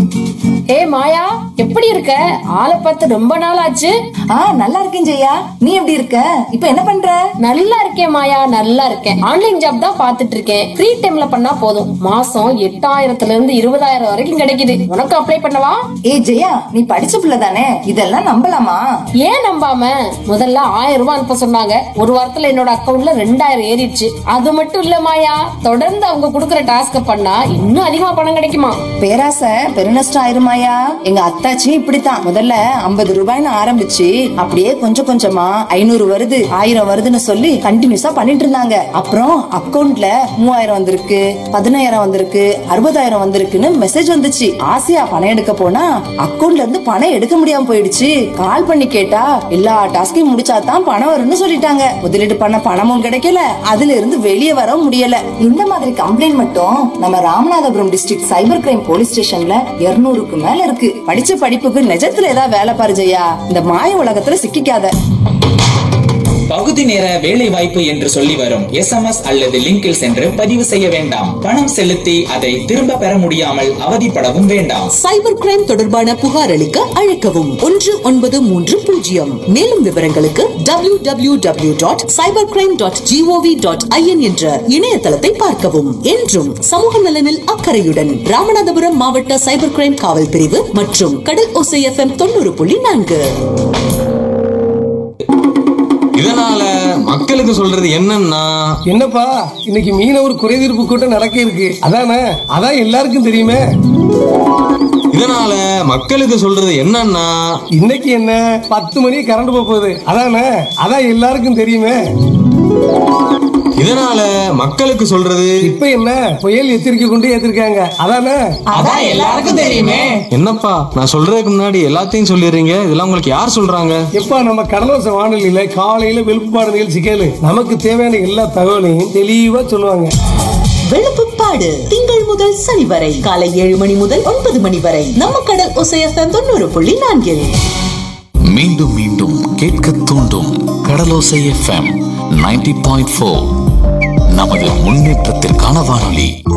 ஏ மாயா எப்படி இருக்க ஆளை பார்த்து ரொம்ப நாள் ஆச்சு ஆ நல்லா இருக்கேன் ஜெயா நீ எப்படி இருக்க இப்ப என்ன பண்ற நல்லா இருக்கேன் மாயா நல்லா இருக்கேன் ஆன்லைன் ஜாப் தான் பாத்துட்டு இருக்கேன் ஃப்ரீ டைம்ல பண்ணா போதும் மாசம் எட்டாயிரத்துல இருந்து இருபதாயிரம் வரைக்கும் கிடைக்குது உனக்கு அப்ளை பண்ணவா ஏ ஜெயா நீ படிச்ச பிள்ளை தானே இதெல்லாம் நம்பலாமா ஏன் நம்பாம முதல்ல ஆயிரம் ரூபாய் அனுப்ப சொன்னாங்க ஒரு வாரத்துல என்னோட அக்கவுண்ட்ல ரெண்டாயிரம் ஏறிடுச்சு அது மட்டும் இல்ல மாயா தொடர்ந்து அவங்க குடுக்கற டாஸ்க பண்ணா இன்னும் அதிகமா பணம் கிடைக்குமா பேராசை பெருநஷ்டம் ஆயிருமாயா எங்க அத்தாச்சியும் இப்படித்தான் முதல்ல ஐம்பது ரூபாய்னு ஆரம்பிச்சு அப்படியே கொஞ்சம் கொஞ்சமா ஐநூறு வருது ஆயிரம் வருதுன்னு சொல்லி கண்டினியூஸா பண்ணிட்டு இருந்தாங்க அப்புறம் அக்கவுண்ட்ல மூவாயிரம் வந்திருக்கு பதினாயிரம் வந்திருக்கு அறுபதாயிரம் வந்திருக்குன்னு மெசேஜ் வந்துச்சு ஆசையா பணம் எடுக்க போனா அக்கவுண்ட்ல இருந்து பணம் எடுக்க முடியாம போயிடுச்சு கால் பண்ணி கேட்டா எல்லா டாஸ்கையும் முடிச்சாதான் பணம் வரும்னு சொல்லிட்டாங்க முதலீடு பண்ண பணமும் கிடைக்கல அதுல இருந்து வெளியே வர முடியல இந்த மாதிரி கம்ப்ளைண்ட் மட்டும் நம்ம Ramanathapuram district cyber crime police ஸ்டேஷன்ல 200க்கு மேல இருக்கு படிச்ச படிப்புக்கு நிஜத்துல ஏதாவது வேலை பாரு ஜெயா இந்த மாய உலகத்துல சிக்கிக்காத பகுதி நேர வேலை வாய்ப்பு என்று சொல்லி வரும் எஸ்எம்எஸ் அல்லது லிங்கில் சென்று பதிவு செய்ய வேண்டாம் பணம் செலுத்தி அதை திரும்ப பெற முடியாமல் அவதிப்படவும் வேண்டாம் சைபர் கிரைம் தொடர்பான புகார் அளிக்க அழைக்கவும் ஒன்று ஒன்பது மூன்று பூஜ்ஜியம் மேலும் விவரங்களுக்கு W W W dot cyber crime dot GOV dot IN என்ற இணையதளத்தை பார்க்கவும் என்றும் சமூக நலனில் அக்கறையுடன் ராமநாதபுரம் மாவட்ட சைபர் கிரைம் காவல் பிரிவு மற்றும் கடல் ஓசை எஃப்எம் தொண்ணூறு புள்ளி நான்கு இதனால மக்களுக்கு சொல்றது என்னன்னா என்னப்பா இன்னைக்கு மீனவர் குறைதீர்ப்பு கூட்டம் நடக்க இருக்கு அதானே அதான் எல்லாருக்கும் தெரியுமே இதனால மக்களுக்கு சொல்றது என்னன்னா இன்னைக்கு என்ன பத்து மணி கரண்ட் போக போகுது அதானே அதான் எல்லாருக்கும் தெரியுமே இதனால மக்களுக்கு சொல்றது இப்ப என்ன புயல் எச்சரிக்கை கொண்டு ஏத்திருக்காங்க அதானே அதான் எல்லாருக்கும் தெரியுமே என்னப்பா நான் சொல்றதுக்கு முன்னாடி எல்லாத்தையும் சொல்லிடுறீங்க இதெல்லாம் உங்களுக்கு யார் சொல்றாங்க எப்பா நம்ம கடலோச வானொலியில காலையில வெளுப்புப்பாடு நிகழ்ச்சி கேளு நமக்கு தேவையான எல்லா தகவலையும் தெளிவா சொல்லுவாங்க வெளுப்புப்பாடு திங்கள் முதல் சனி வரை காலை ஏழு மணி முதல் ஒன்பது மணி வரை நம்ம கடல் ஓசை எஃப்எம் தொண்ணூறு புள்ளி நான்கில் மீண்டும் மீண்டும் கேட்க தூண்டும் Kadalosai FM ninety point four நமது முன்னேற்றத்திற்கான வானொலி